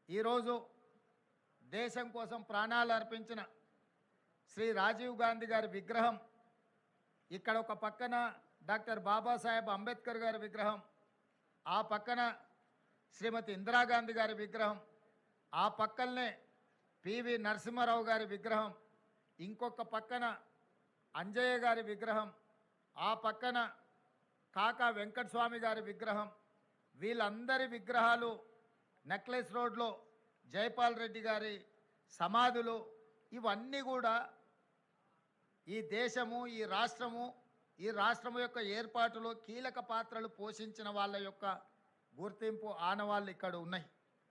ఈరోజు దేశం కోసం ప్రాణాలు అర్పించిన శ్రీ రాజీవ్ గాంధీ గారి విగ్రహం ఇక్కడ ఒక పక్కన డాక్టర్ బాబాసాహెబ్ అంబేద్కర్ గారి విగ్రహం ఆ పక్కన శ్రీమతి ఇందిరాగాంధీ గారి విగ్రహం ఆ పక్కనే పివి నరసింహారావు గారి విగ్రహం ఇంకొక పక్కన అంజయ్య గారి విగ్రహం ఆ పక్కన కాకా వెంకటస్వామి గారి విగ్రహం వీళ్ళందరి విగ్రహాలు నెక్లెస్ రోడ్లో జైపాల్ రెడ్డి గారి సమాధులు ఇవన్నీ కూడా ఈ దేశము ఈ రాష్ట్రము ఈ రాష్ట్రము యొక్క ఏర్పాటులో కీలక పాత్రలు పోషించిన వాళ్ళ యొక్క గుర్తింపు ఆనవాళ్ళు ఇక్కడ ఉన్నాయి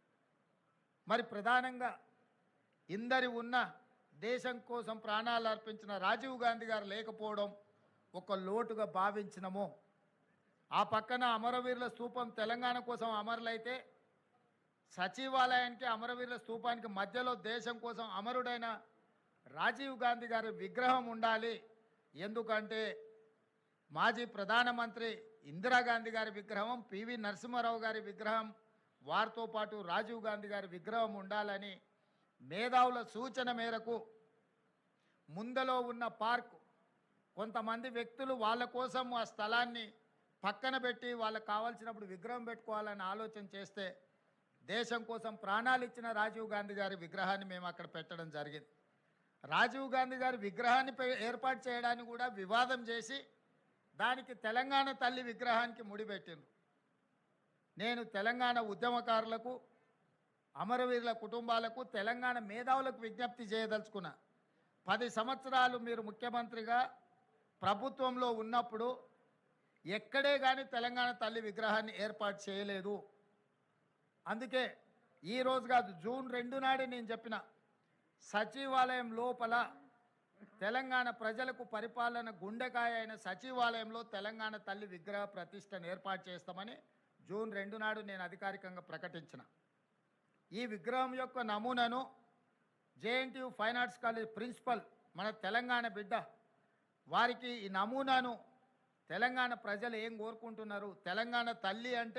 మరి ప్రధానంగా ఇందరి ఉన్న దేశం కోసం ప్రాణాలు అర్పించిన రాజీవ్ గాంధీ గారు లేకపోవడం ఒక లోటుగా భావించినము ఆ పక్కన అమరవీరుల స్తూపం తెలంగాణ కోసం అమరులైతే సచివాలయానికి అమరవీరుల స్తూపానికి మధ్యలో దేశం కోసం అమరుడైన రాజీవ్ గాంధీ గారి విగ్రహం ఉండాలి ఎందుకంటే మాజీ ప్రధానమంత్రి ఇందిరాగాంధీ గారి విగ్రహం పివి నరసింహారావు గారి విగ్రహం వారితో పాటు రాజీవ్ గాంధీ గారి విగ్రహం ఉండాలని మేధావుల సూచన మేరకు ముందలో ఉన్న పార్క్ కొంతమంది వ్యక్తులు వాళ్ళ కోసం ఆ స్థలాన్ని పక్కన పెట్టి వాళ్ళకి కావాల్సినప్పుడు విగ్రహం పెట్టుకోవాలని ఆలోచన చేస్తే దేశం కోసం ప్రాణాలు ఇచ్చిన రాజీవ్ గాంధీ గారి విగ్రహాన్ని మేము అక్కడ పెట్టడం జరిగింది రాజీవ్ గాంధీ గారి విగ్రహాన్ని పె- ఏర్పాటు చేయడానికి కూడా వివాదం చేసి దానికి తెలంగాణ తల్లి విగ్రహానికి ముడిపెట్టిండ్రు నేను తెలంగాణ ఉద్యమకారులకు అమరవీరుల కుటుంబాలకు తెలంగాణ మేధావులకు విజ్ఞప్తి చేయదలుచుకున్నా పది సంవత్సరాలు మీరు ముఖ్యమంత్రిగా ప్రభుత్వంలో ఉన్నప్పుడు ఎక్కడే కానీ తెలంగాణ తల్లి విగ్రహాన్ని ఏర్పాటు చేయలేదు అందుకే ఈ రోజు కాదు జూన్ రెండు నాడే నేను చెప్పిన సచివాలయం లోపల తెలంగాణ ప్రజలకు పరిపాలన గుండెకాయ అయిన సచివాలయంలో తెలంగాణ తల్లి విగ్రహ ప్రతిష్టను ఏర్పాటు చేస్తామని జూన్ రెండు నాడు నేను అధికారికంగా ప్రకటించిన ఈ విగ్రహం యొక్క నమూనాను JNTU fine arts college principal మన తెలంగాణ బిడ్డ వారికి ఈ నమూనాను తెలంగాణ ప్రజలు ఏం కోరుకుంటున్నారు తెలంగాణ తల్లి అంటే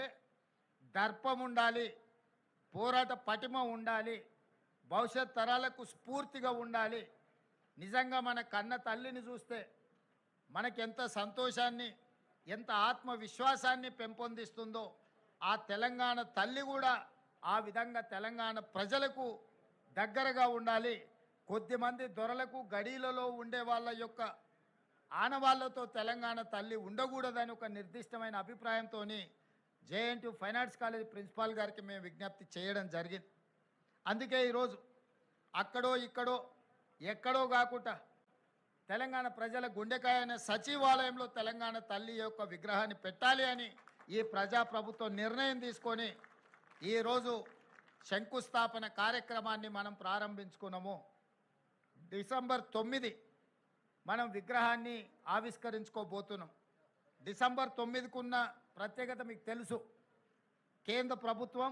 దర్పం ఉండాలి పోరాట పటిమ ఉండాలి భవిష్యత్ తరాలకు స్ఫూర్తిగా ఉండాలి నిజంగా మన కన్న తల్లిని చూస్తే మనకెంత సంతోషాన్ని ఎంత ఆత్మవిశ్వాసాన్ని పెంపొందిస్తుందో ఆ తెలంగాణ తల్లి కూడా ఆ విధంగా తెలంగాణ ప్రజలకు దగ్గరగా ఉండాలి కొద్దిమంది దొరలకు గడీలలో ఉండే వాళ్ళ యొక్క ఆనవాళ్లతో తెలంగాణ తల్లి ఉండకూడదని ఒక నిర్దిష్టమైన అభిప్రాయంతో JNT fine arts college principal గారికి మేము విజ్ఞప్తి చేయడం జరిగింది అందుకే ఈరోజు అక్కడో ఇక్కడో ఎక్కడో కాకుండా తెలంగాణ ప్రజల గుండెకాయ అనే సచివాలయంలో తెలంగాణ తల్లి యొక్క విగ్రహాన్ని పెట్టాలి అని ఈ ప్రజాప్రభుత్వం నిర్ణయం తీసుకొని ఈరోజు శంకుస్థాపన కార్యక్రమాన్ని మనం ప్రారంభించుకున్నాము డిసెంబర్ తొమ్మిది మనం విగ్రహాన్ని ఆవిష్కరించుకోబోతున్నాం డిసెంబర్ తొమ్మిదికున్న ప్రత్యేకత మీకు తెలుసు కేంద్ర ప్రభుత్వం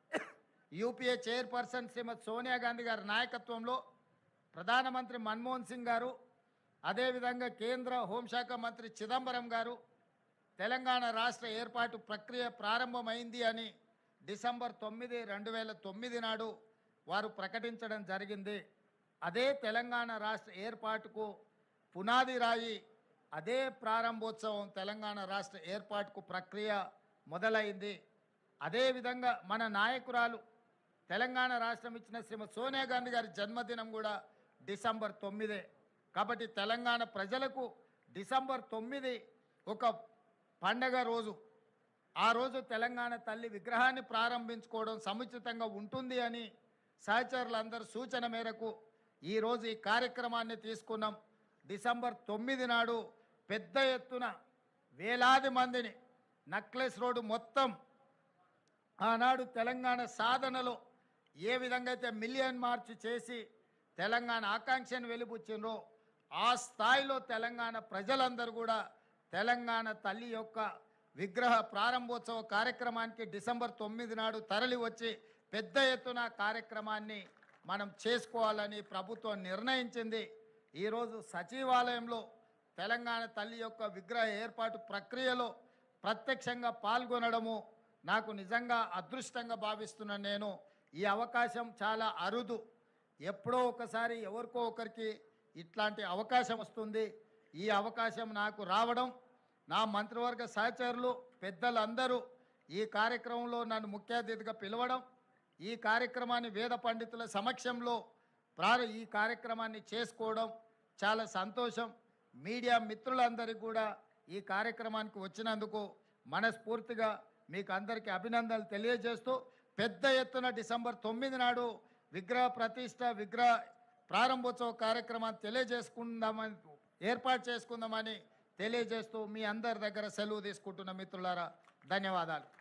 యూపీఏ చైర్పర్సన్ శ్రీమతి సోనియా గాంధీ గారి నాయకత్వంలో ప్రధానమంత్రి మన్మోహన్ సింగ్ గారు అదేవిధంగా కేంద్ర హోంశాఖ మంత్రి చిదంబరం గారు తెలంగాణ రాష్ట్ర ఏర్పాటు ప్రక్రియ ప్రారంభమైంది అని డిసెంబర్ తొమ్మిది రెండు వేల తొమ్మిది నాడు వారు ప్రకటించడం జరిగింది అదే తెలంగాణ రాష్ట్ర ఏర్పాటుకు పునాది రాయి అదే ప్రారంభోత్సవం తెలంగాణ రాష్ట్ర ఏర్పాటుకు ప్రక్రియ మొదలైంది అదేవిధంగా మన నాయకురాలు తెలంగాణ రాష్ట్రం ఇచ్చిన శ్రీమతి సోనియా గాంధీ గారి జన్మదినం కూడా డిసెంబర్ తొమ్మిదే కాబట్టి తెలంగాణ ప్రజలకు డిసెంబర్ తొమ్మిది ఒక పండగ రోజు ఆ రోజు తెలంగాణ తల్లి విగ్రహాన్ని ప్రారంభించుకోవడం సముచితంగా ఉంటుంది అని సహచరులందరి సూచన మేరకు ఈరోజు ఈ కార్యక్రమాన్ని తీసుకున్నాం డిసెంబర్ తొమ్మిది నాడు పెద్ద ఎత్తున వేలాది మందిని నక్లెస్ రోడ్డు మొత్తం ఆనాడు తెలంగాణ సాధనలో ఏ విధంగా అయితే మిలియన్ మార్చ్ చేసి తెలంగాణ ఆకాంక్షను వెలిబుచ్చినరో ఆ స్థాయిలో తెలంగాణ ప్రజలందరూ కూడా తెలంగాణ తల్లి యొక్క విగ్రహ ప్రారంభోత్సవ కార్యక్రమానికి డిసెంబర్ తొమ్మిది నాడు తరలి వచ్చి పెద్ద ఎత్తున కార్యక్రమాన్ని మనం చేసుకోవాలని ప్రభుత్వం నిర్ణయించింది ఈరోజు సచివాలయంలో తెలంగాణ తల్లి యొక్క విగ్రహ ఏర్పాటు ప్రక్రియలో ప్రత్యక్షంగా పాల్గొనడము నాకు నిజంగా అదృష్టంగా భావిస్తున్నాను నేను ఈ అవకాశం చాలా అరుదు ఎప్పుడో ఒకసారి ఎవరికో ఒకరికి ఇట్లాంటి అవకాశం వస్తుంది ఈ అవకాశం నాకు రావడం నా మంత్రివర్గ సహచరులు పెద్దలందరూ ఈ కార్యక్రమంలో నన్ను ముఖ్య అతిథిగా పిలవడం ఈ కార్యక్రమాన్ని వేద పండితుల సమక్షంలో ప్రార ఈ కార్యక్రమాన్ని చేసుకోవడం చాలా సంతోషం మీడియా మిత్రులందరికీ కూడా ఈ కార్యక్రమానికి వచ్చినందుకు మనస్ఫూర్తిగా మీకు అందరికీ అభినందనలు తెలియజేస్తూ పెద్ద ఎత్తున డిసెంబర్ తొమ్మిది నాడు విగ్రహ ప్రతిష్ట విగ్రహ ప్రారంభోత్సవ కార్యక్రమాన్ని తెలియజేసుకుందామని ఏర్పాటు చేసుకుందామని తెలియజేస్తూ మీ అందరి దగ్గర సెలవు తీసుకుంటున్న మిత్రులారా ధన్యవాదాలు